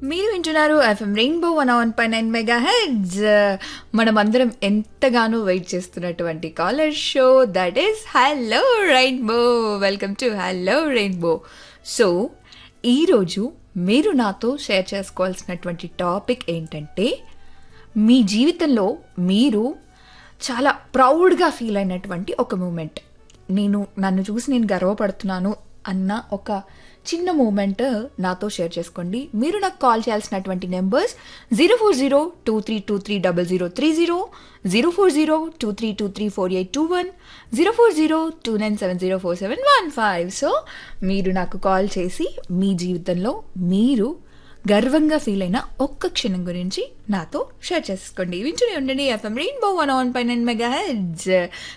మీరు వింటున్నారు FM rainbow one one పై నైన్ మెగా హెడ్స్ మనమందరం ఎంతగానో వెయిట్ చేస్తున్నటువంటి caller show that is hello rainbow welcome to hello rainbow so ఈరోజు మీరు నాతో షేర్ చేసుకోవాల్సినటువంటి టాపిక్ ఏంటంటే మీ జీవితంలో మీరు చాలా ప్రౌడ్గా ఫీల్ అయినటువంటి ఒక మూమెంట్ నేను నన్ను చూసి నేను గర్వపడుతున్నాను అన్న ఒక చిన్న మూమెంట్ నాతో షేర్ చేసుకోండి మీరు నాకు కాల్ చేయాల్సినటువంటి numbers zero four zero two three two three double zero three zero zero four zero two three two three four eight two one zero four zero two nine seven zero four seven one five so మీరు నాకు call చేసి మీ జీవితంలో మీరు గర్వంగా feel అయిన ఒక్క క్షణం గురించి నాతో షేర్ చేసుకోండి వింటూనే ఉండండి ఎఫ్ఎం రెయిన్బో వన్ ఆన్ పై నైన్ మెగా హెడ్స్